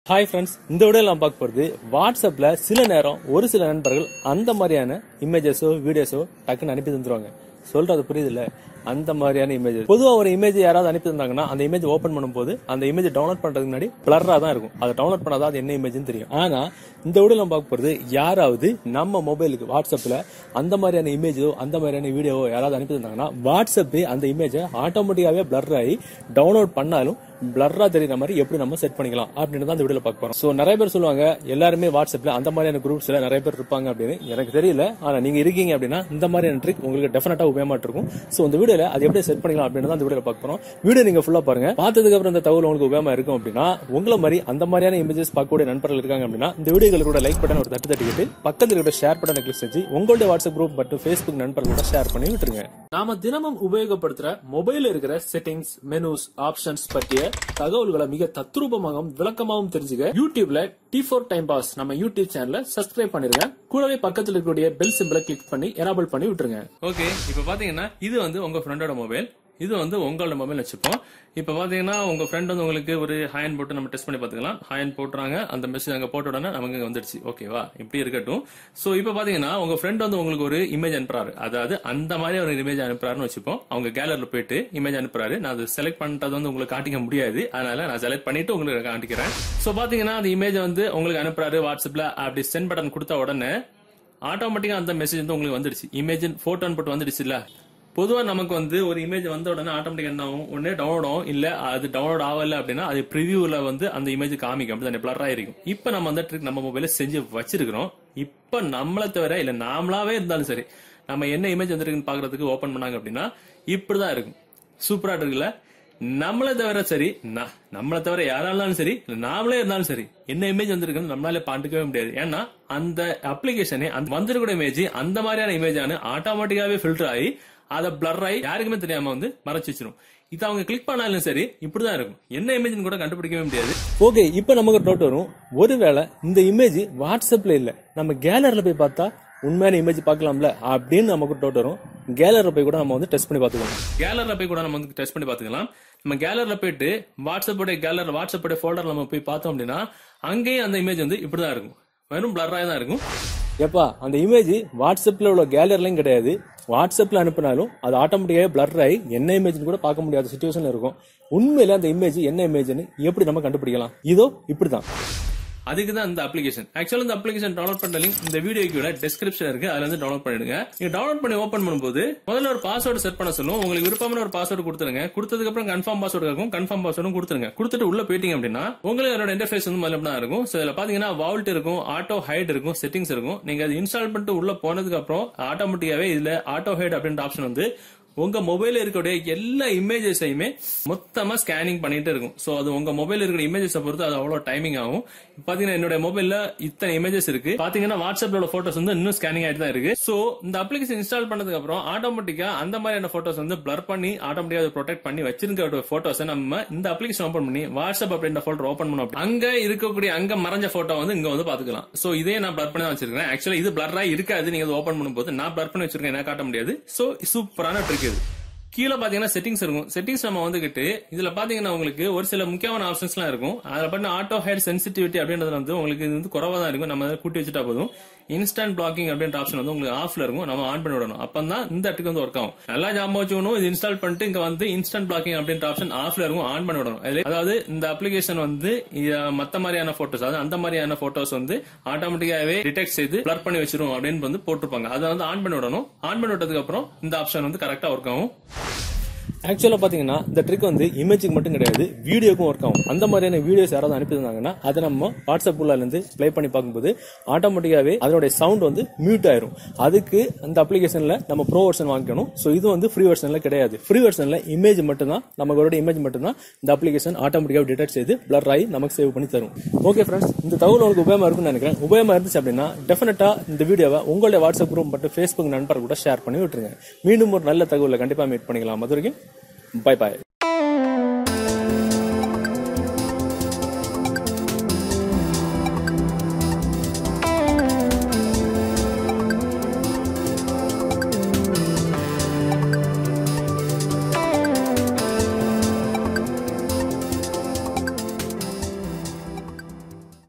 hi friends இந்த video நான் பார்க்க போகிறது வாட்ஸ்அப்பில் சில நேரம் ஒரு சில நண்பர்கள் அந்த மாதிரியான இமேஜஸோ வீடியோஸோ டக்குன்னு அனுப்பி தந்துருவாங்க சொல்றது புரியுதுல்ல அந்த மாதிரியான இமேஜ் பொதுவாக ஒரு இமேஜ் யாராவது அனுப்பி தந்தாங்கன்னா அந்த இமேஜ் ஓப்பன் பண்ணும்போது அந்த இமேஜ் டவுன்லோட் பண்றதுக்கு முன்னாடி பிளரா தான் இருக்கும் அதை டவுன்லோட் பண்ணாதான் அது என்ன இமேஜ்னு தெரியும் ஆனா இந்த வீடியோ நம்ம பார்க்க போறது யாராவது நம்ம மொபைலுக்கு வாட்ஸ்அப்ல அந்த மாதிரியான இமேஜோ அந்த மாதிரியான வீடியோவோ யாராவது அனுப்பி தந்தாங்கன்னா வாட்ஸ்அப் அந்த இமேஜை ஆட்டோமேட்டிக்காவே பிளர் ஆகி டவுன்லோட் பண்ணாலும் பிளர்ரா தெரியுற மாதிரி எப்படி நம்ம செட் பண்ணிக்கலாம் அப்படின்னு தான் இந்த வீடியோல பார்க்க போறோம் சோ நிறைய பேர் சொல்லுவாங்க எல்லாருமே வாட்ஸ்அப்ல அந்த மாதிரியான குரூப்ஸ்ல நிறைய பேர் இருப்பாங்க அப்படின்னு எனக்கு தெரியல ஆனா நீங்க இருக்கீங்க அப்படின்னா இந்த மாதிரியான ட்ரிக் உங்களுக்கு டெஃபினட்டா உபயோகமா இருக்கும் சோ இந்த வீடியோல அது எப்படி செட் பண்ணிக்கலாம் அப்படின்னு தான் இந்த வீடியோல பார்க்க போறோம் வீடியோ நீங்க ஃபுல்லா பாருங்க பார்த்ததுக்கு அப்புறம் இந்த தகவல் உங்களுக்கு உபயோகமா இருக்கும் அப்படின்னா உங்களை மாதிரி அந்த மாதிரியான இமேஜஸ் பார்க்கக்கூடிய நண்பர்கள் இருக்காங்க அப்படின்னா இந்த வீடியோக்கள் கூட லைக் பட்டன் ஒரு தட்டு தட்டிக்கிட்டு பக்கத்தில் இருக்கிற ஷேர் பட்டனை கிளிக் செஞ்சு உங்களுடைய வாட்ஸ்அப் குரூப் மற்றும் ஃபேஸ்புக் நண்பர்களோட ஷேர் பண்ணி விட்டுருங்க நாம தினமும் உபயோகப்படுத்துற மொபைல் இருக்கிற செட்டிங்ஸ் மெனுஸ் ஆப்ஷன்ஸ் பற்றிய தகவல்களை மிக தத்ரூபமாகவும் விளக்கமாகவும் தெரிஞ்சுக்க யூடியூப்ல டி ஃபோர் டைம் பாஸ் நம்ம யூடியூப் சேனலை சப்ஸ்கிரைப் பண்ணிருங்க கூடவே பக்கத்தில் இருக்கக்கூடிய பெல் சிம்பிளை கிளிக் பண்ணி எனபிள் பண்ணி விட்டுருங்க ஓகே இப்போ பாத்தீங்கன்னா இது வந்து உங்க ஃப்ரெண்டோட மொபைல் இது வந்து உங்களோட மொபைல் வச்சுப்போம் இப்போ பாத்தீங்கன்னா உங்க ஃப்ரெண்ட் வந்து உங்களுக்கு ஒரு ஹேண்ட் போட்டு நம்ம டெஸ்ட் பண்ணி பார்த்துக்கலாம் ஹேண்ட் போட்டுறாங்க அந்த மெசேஜ் அங்க போட்ட உடனே நமக்கு இங்க வந்துடுச்சு ஓகேவா இப்படி இருக்கட்டும் சோ இப்போ பாத்தீங்கன்னா உங்க ஃப்ரெண்ட் வந்து உங்களுக்கு ஒரு இமேஜ் அனுப்புறாரு அதாவது அந்த மாதிரி ஒரு இமேஜ் அனுப்புறாருன்னு வச்சுப்போம் அவங்க கேலரில போயிட்டு இமேஜ் அனுப்புறாரு நான் அது செலக்ட் பண்ணிட்டது வந்து உங்களுக்கு காட்டிக்க முடியாது அதனால நான் செலக்ட் பண்ணிட்டு உங்களுக்கு காட்டிக்கிறேன் சோ பாத்தீங்கன்னா அந்த இமேஜ் வந்து உங்களுக்கு அனுப்புறாரு வாட்ஸ்அப்ல அப்படி சென்ட் பட்டன் கொடுத்த உடனே ஆட்டோமேட்டிக்கா அந்த மெசேஜ் வந்து உங்களுக்கு வந்துடுச்சு இமேஜ் போட்டோன்னு போட்டு வந்துடுச்சு இல்ல பொதுவா நமக்கு வந்து ஒரு இமேஜ் வந்த உடனே ஆட்டோமேட்டிக் என்ன ஆகும் உடனே டவுன்லோட் ஆகும் இல்ல அது டவுன்லோட் ஆகல அப்படின்னா அது ப்ரிவியூல வந்து அந்த இமேஜ் காமிக்கும் அப்படி பிளர் ஆயிருக்கும் இப்ப நம்ம அந்த ட்ரிக் நம்ம மொபைல செஞ்சு வச்சிருக்கிறோம் இப்ப நம்மள தவிர இல்ல நாமளாவே இருந்தாலும் சரி நம்ம என்ன இமேஜ் வந்திருக்குன்னு பாக்குறதுக்கு ஓபன் பண்ணாங்க அப்படின்னா இப்படிதான் இருக்கும் சூப்பரா இருக்குல்ல நம்மளை தவிர சரி ந- நம்மளை தவிர யாரா இருந்தாலும் சரி இல்ல நாமளே இருந்தாலும் சரி என்ன இமேஜ் வந்திருக்குன்னு நம்மளால பாண்டுக்கவே முடியாது ஏன்னா அந்த அப்ளிகேஷனே அந்த வந்திருக்கிற இமேஜ் அந்த மாதிரியான இமேஜ் ஆனு ஆட்டோமேட்டிக்காவே ஃபில்டர் ஆகி அதை பிளர் ஆகி யாருக்குமே தெரியாம வந்து மறைச்சு வச்சிரும் இது அவங்க கிளிக் பண்ணாலும் சரி இப்படிதான் இருக்கும் என்ன இமேஜ் கூட கண்டுபிடிக்கவே முடியாது ஓகே இப்போ நமக்கு ஒரு டவுட் வரும் ஒருவேளை இந்த இமேஜ் வாட்ஸ்அப்ல இல்ல நம்ம கேலரில போய் பார்த்தா உண்மையான இமேஜ் பார்க்கலாம்ல அப்படின்னு நமக்கு ஒரு டவுட் வரும் கேலரில் போய் கூட நம்ம வந்து டெஸ்ட் பண்ணி பார்த்துக்கலாம் கேலரில் போய் கூட நம்ம வந்து டெஸ்ட் பண்ணி பார்த்துக்கலாம் நம்ம கேலரில் போயிட்டு வாட்ஸ்அப்போட கேலர் வாட்ஸ்அப்போட ஃபோல்டர் நம்ம போய் பார்த்தோம் அப்படின்னா அங்கேயும் அந்த இமேஜ் வந்து இப்படிதான் இருக்கும் வெறும் பிளராக தான் இருக்கும் எப்பா அந்த இமேஜ் வாட்ஸ்அப்ல உள்ள கேலரிலையும் கிடையாது வாட்ஸ்அப்ல அனுப்பினாலும் அது ஆட்டோமேட்டிக்காவே பிளர் ஆகி என்ன இமேஜ்னு கூட பார்க்க முடியாத சுச்சுவேஷன்ல இருக்கும் உண்மையில அந்த இமேஜ் என்ன இமேஜ்னு எப்படி நம்ம கண்டுபிடிக்கலாம் இதோ இப்படிதான் அதுக்கு தான் இந்த அப்ளிகேஷன் ஆக்சுவலா இந்த அப்ளிகேஷன் டவுன்லோட் பண்ண லிங்க் இந்த வீடியோக்கு டிஸ்கிரிப்ஷன் இருக்கு அதுல இருந்து டவுன்லோட் பண்ணிடுங்க நீங்க டவுன்லோட் பண்ணி ஓபன் பண்ணும்போது முதல்ல ஒரு பாஸ்வேர்டு செட் பண்ண சொல்லும் உங்களுக்கு விருப்பமான ஒரு பாஸ்வேர்டு கொடுத்துருங்க கொடுத்ததுக்கு அப்புறம் கன்ஃபார்ம் பாஸ்வேர்டு இருக்கும் கன்ஃபார்ம் பாஸ்வேர்டும் கொடுத்துருங்க கொடுத்துட்டு உள்ள போயிட்டீங்க அப்படின்னா உங்களுக்கு அதோட இன்டர்ஃபேஸ் வந்து முதல்ல தான் இருக்கும் சோ இதுல பாத்தீங்கன்னா வால்ட் இருக்கும் ஆட்டோ ஹைட் இருக்கும் செட்டிங்ஸ் இருக்கும் நீங்க அது இன்ஸ்டால் பண்ணிட்டு உள்ள போனதுக்கு அப்புறம் ஆட்டோமேட்டிக்காவே இதுல ஆட்டோ ஹைட் அப்படின்ற ஆப்ஷன் வந்து உங்க மொபைல்ல இருக்கக்கூடிய எல்லா இமேஜஸையுமே மொத்தமா ஸ்கேனிங் பண்ணிட்டு இருக்கும் சோ அது உங்க மொபைல்ல இருக்கிற இமேஜஸ் பொறுத்து அது அவ்வளவு டைமிங் ஆகும் பாத்தீங்கன்னா என்னோட மொபைல்ல இத்தனை இமேஜஸ் இருக்கு பாத்தீங்கன்னா வாட்ஸ்அப்ல உள்ள போட்டோஸ் வந்து இன்னும் ஸ்கேனிங் ஆயிட்டு தான் இருக்கு சோ இந்த அப்ளிகேஷன் இன்ஸ்டால் பண்ணதுக்கு அப்புறம் ஆட்டோமேட்டிக்கா அந்த மாதிரியான போட்டோஸ் வந்து பிளர் பண்ணி ஆட்டோமேட்டிக்கா ப்ரொடெக்ட் பண்ணி வச்சிருக்க போட்டோஸ் நம்ம இந்த அப்ளிகேஷன் ஓபன் பண்ணி வாட்ஸ்அப் அப்படின்ற ஃபோல்டர் ஓபன் பண்ணோம் அப்படி- அங்க இருக்கக்கூடிய அங்க மறைஞ்ச போட்டோ வந்து இங்க வந்து பாத்துக்கலாம் சோ இதே நான் பிளர் பண்ணி தான் வச்சிருக்கேன் ஆக்சுவலா இது பிளரா இருக்காது நீங்க ஓபன் பண்ணும்போது நான் பிளர் பண்ணி வச்சிருக்கேன் என்ன காட்ட முடியாது சோ சூப்பரான ட்ரிக் இது கீழே பாத்தீங்கன்னா செட்டிங்ஸ் இருக்கும் செட்டிங்ஸ் நம்ம வந்துகிட்டு இதுல பாத்தீங்கன்னா உங்களுக்கு ஒரு சில முக்கியமான ஆப்ஷன்ஸ் எல்லாம் இருக்கும் அதுல பண்ண ஆட்டோ ஹைட் சென்சிட்டிவிட்டி அப்படின்றது வந்து உங்களுக்கு இது வந்து குறவா தான் இருக்கும் நம்ம அதை கூட்டி வச்சுட்டா போதும் இன்ஸ்டன்ட் பிளாக்கிங் அப்படின்ற ஆப்ஷன் வந்து உங்களுக்கு ஆஃப்ல இருக்கும் நம்ம ஆன் பண்ணி விடணும் அப்பதான் இந்த ட்ரிக் வந்து ஒர்க் ஆகும் நல்லா ஞாபகம் வச்சுக்கணும் இது இன்ஸ்டால் பண்ணிட்டு இங்க வந்து இன்ஸ்டன்ட் பிளாக்கிங் அப்படின்ற ஆப்ஷன் ஆஃப்ல இருக்கும் ஆன் பண்ணி விடணும் அதுல- அதாவது இந்த அப்ளிகேஷன் வந்து இத மத்த மாதிரியான போட்டோஸ் அதாவது அந்த மாதிரியான போட்டோஸ் வந்து ஆட்டோமேட்டிக்காவே டிடெக்ட் செய்து பிளர் பண்ணி வச்சிரும் அப்படின்னு வந்து போட்டிருப்பாங்க அதை வந்து ஆன் பண்ணி விடணும் ஆன் பண்ணி விட்டதுக்கு அப்புறம் இந்த ஆப்ஷன் வந்து கரெக்டா ஒர்க் ஆகும் ஆக்சுவலா பாத்தீங்கன்னா இந்த ட்ரிக் வந்து இமேஜுக்கு மட்டும் கிடையாது வீடியோக்கும் ஒர்க் ஆகும் அந்த மாதிரியான வீடியோஸ் யாராவது அனுப்பியிருந்தாங்கன்னா அதை நம்ம வாட்ஸ்அப் உள்ள இருந்து ப்ளே பண்ணி பார்க்கும்போது ஆட்டோமேட்டிக்காவே அதனுடைய சவுண்ட் வந்து மியூட் ஆயிரும் அதுக்கு அந்த அப்ளிகேஷன்ல நம்ம ப்ரோ வெர்ஷன் வாங்கிக்கணும் ஸோ இது வந்து ஃப்ரீ வெர்ஷன்ல கிடையாது ஃப்ரீ வெர்ஷன்ல இமேஜ் மட்டும்தான் நமக்கு இமேஜ் மட்டும்தான் இந்த அப்ளிகேஷன் ஆட்டோமேட்டிக்காக டிடெக்ட் செய்து பிளர் ஆகி நமக்கு சேவ் பண்ணி தரும் ஓகே ஃப்ரெண்ட்ஸ் இந்த தகவல் உங்களுக்கு உபயோகமா இருக்கும்னு நினைக்கிறேன் உபயோகமா இருந்துச்சு அப்படின்னா டெஃபினட்டா இந்த வீடியோவை உங்களுடைய வாட்ஸ்அப் குரூப் மற்றும் ஃபேஸ்புக் நண்பர் கூட ஷேர் பண்ணி விட்டுருங்க மீண்டும் ஒரு நல்ல தகவலை கண்டிப்பா மீட் பண்ணிக்கலாம் அது வரைக்கும் பை பாய்